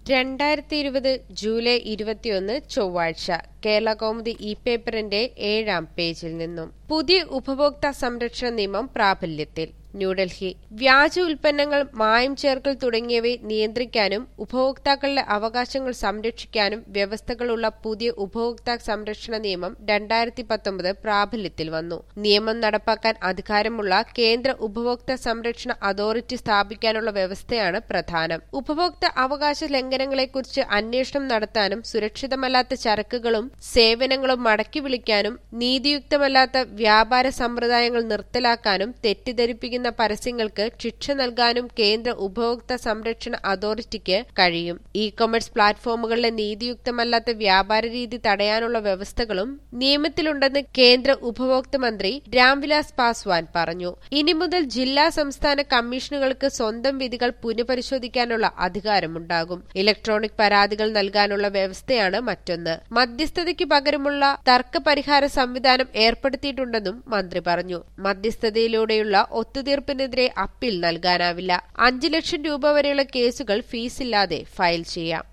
രണ്ടായിരത്തി ഇരുപത് ജൂലൈ ഇരുപത്തിയൊന്ന് ചൊവ്വാഴ്ച കേരള കൗമുദി ഇ പേപ്പറിന്റെ ഏഴാം പേജിൽ നിന്നും പുതിയ ഉപഭോക്തൃ സംരക്ഷണ നിയമം പ്രാബല്യത്തിൽ ന്യൂഡൽഹി വ്യാജ ഉൽപ്പന്നങ്ങൾ മായം ചേർക്കൽ തുടങ്ങിയവയെ നിയന്ത്രിക്കാനും ഉപഭോക്താക്കളുടെ അവകാശങ്ങൾ സംരക്ഷിക്കാനും വ്യവസ്ഥകളുള്ള പുതിയ ഉപഭോക്തൃ സംരക്ഷണ നിയമം രണ്ടായിരത്തി പത്തൊമ്പത് പ്രാബല്യത്തിൽ വന്നു നിയമം നടപ്പാക്കാൻ അധികാരമുള്ള കേന്ദ്ര ഉപഭോക്തൃ സംരക്ഷണ അതോറിറ്റി സ്ഥാപിക്കാനുള്ള വ്യവസ്ഥയാണ് പ്രധാനം ഉപഭോക്തൃ അവകാശ ലംഘനങ്ങളെക്കുറിച്ച് അന്വേഷണം നടത്താനും സുരക്ഷിതമല്ലാത്ത ചരക്കുകളും സേവനങ്ങളും മടക്കി വിളിക്കാനും നീതിയുക്തമല്ലാത്ത വ്യാപാര സമ്പ്രദായങ്ങൾ നിർത്തലാക്കാനും തെറ്റിദ്ധരിപ്പിക്കുന്ന പരസ്യങ്ങൾക്ക് ശിക്ഷ നൽകാനും കേന്ദ്ര ഉപഭോക്തൃ സംരക്ഷണ അതോറിറ്റിക്ക് കഴിയും ഇ കൊമേഴ്സ് പ്ലാറ്റ്ഫോമുകളിലെ നീതിയുക്തമല്ലാത്ത വ്യാപാര രീതി തടയാനുള്ള വ്യവസ്ഥകളും നിയമത്തിലുണ്ടെന്ന് കേന്ദ്ര ഉപഭോക്തൃ മന്ത്രി രാംവിലാസ് പാസ്വാൻ പറഞ്ഞു ഇനി മുതൽ ജില്ലാ സംസ്ഥാന കമ്മീഷനുകൾക്ക് സ്വന്തം വിധികൾ പുനഃപരിശോധിക്കാനുള്ള അധികാരമുണ്ടാകും ഇലക്ട്രോണിക് പരാതികൾ നൽകാനുള്ള വ്യവസ്ഥയാണ് മറ്റൊന്ന് മധ്യസ്ഥതയ്ക്ക് പകരമുള്ള തർക്ക പരിഹാര സംവിധാനം ഏർപ്പെടുത്തിയിട്ടുണ്ടെന്നും മന്ത്രി പറഞ്ഞു മധ്യസ്ഥതയിലൂടെയുള്ള ഒത്തുതീർപ്പിനെതിരെ അപ്പീൽ നൽകാനാവില്ല അഞ്ചു ലക്ഷം രൂപ വരെയുള്ള കേസുകൾ ഫീസില്ലാതെ ഫയൽ ചെയ്യാം